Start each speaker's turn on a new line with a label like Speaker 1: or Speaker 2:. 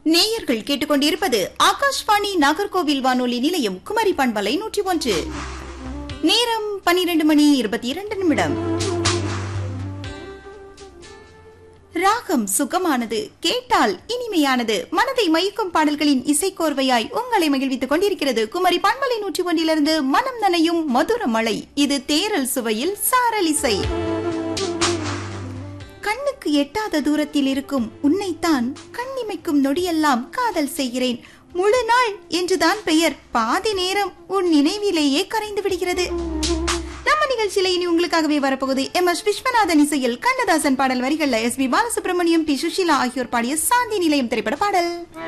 Speaker 1: நேயர்கள் கேட்டுக்கொண்டிருப்பது ஆகாஷ்வாணி நாகர்கோவில் வானொலி நிலையம் குமரி பண்பலை நூற்றி ஒன்று நேரம் பனிரெண்டு மணி இருபத்தி இரண்டு நிமிடம் ராகம் சுகமானது கேட்டால் இனிமையானது மனதை மயக்கும் பாடல்களின் இசைக்கோர்வையாய் உங்களை மகிழ்வித்துக் கொண்டிருக்கிறது குமரி பண்பலை நூற்றி ஒன்றிலிருந்து மனம் நனையும் மதுர மலை இது தேரல் சுவையில் சாரல் இசை கண்ணுக்கு எட்டாத தூரத்தில் இருக்கும் உன்னைத்தான் கண்ணிமைக்கும் நொடியெல்லாம் காதல் செய்கிறேன் முழு நாள் என்றுதான் பெயர் பாதி நேரம் உன் நினைவிலேயே கரைந்து விடுகிறது நம்ம நிகழ்ச்சியில இனி உங்களுக்காகவே வரப்போகுது எம் எஸ் விஸ்வநாதன் இசையில் கண்ணதாசன் பாடல் வரிகள்ல S P Balasubrahmanyam P Susheela ஆகியோர் பாடிய சாந்தி நிலையம் திரைப்பட பாடல்